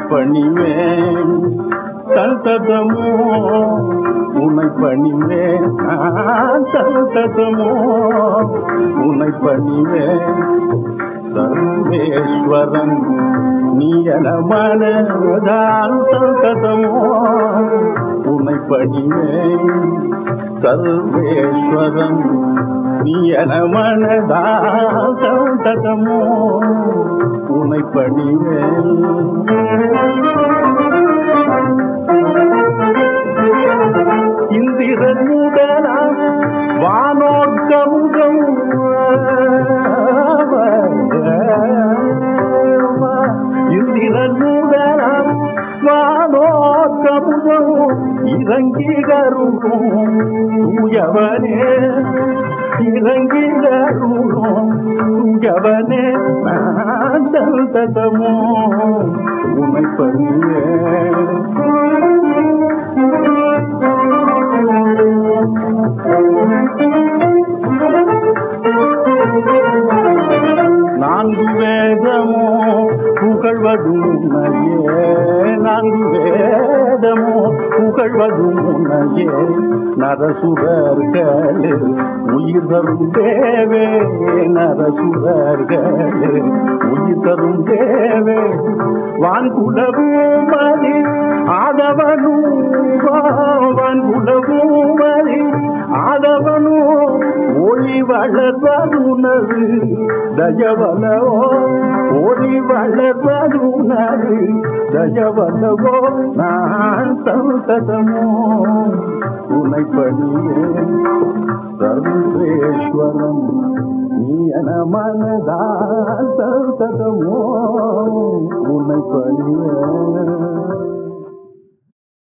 பணிவேன் சந்ததமோ உன்னை பணிவேன் நான் சந்ததமோ உன்னை பணிவேன் சர்வேஸ்வரன் நீ என மனதால் சந்ததமோ உன்னை பணிவேன் சர்வேஸ்வரன் நீ என மனதால் சந்ததமோ உன்னை பணிவேன் இந்திரன் உடனா வானோர்க்கமுகம் இந்திரன் உடனா வானோர்க்கமுகம் இறங்கி கருகும் தூயவனே இறங்கி கருகும் தூயவனே நான் தந்தமோ உமை நான்கு வேதமோ புகழ்வதும் உன்னையே நான்கு வேதமோ புகழ்வதும் உன்னையே நரசுரர்களில் உயிர் தரும் தேவே நரசுரர்களில் உயிர் தரும் தேவே வான்குலவும் மதி ஆதவனும் வான்குலவும் மதி ஆதவனும் ஒளி வளர்வதுனது தயவனவோ ஒளி வளர்வதுனது தயவனவோ நான் சந்ததமோ உனை பணியே சர்வேஸ்வரன் நீ என மனதா சந்ததமோ உன்னை பணியே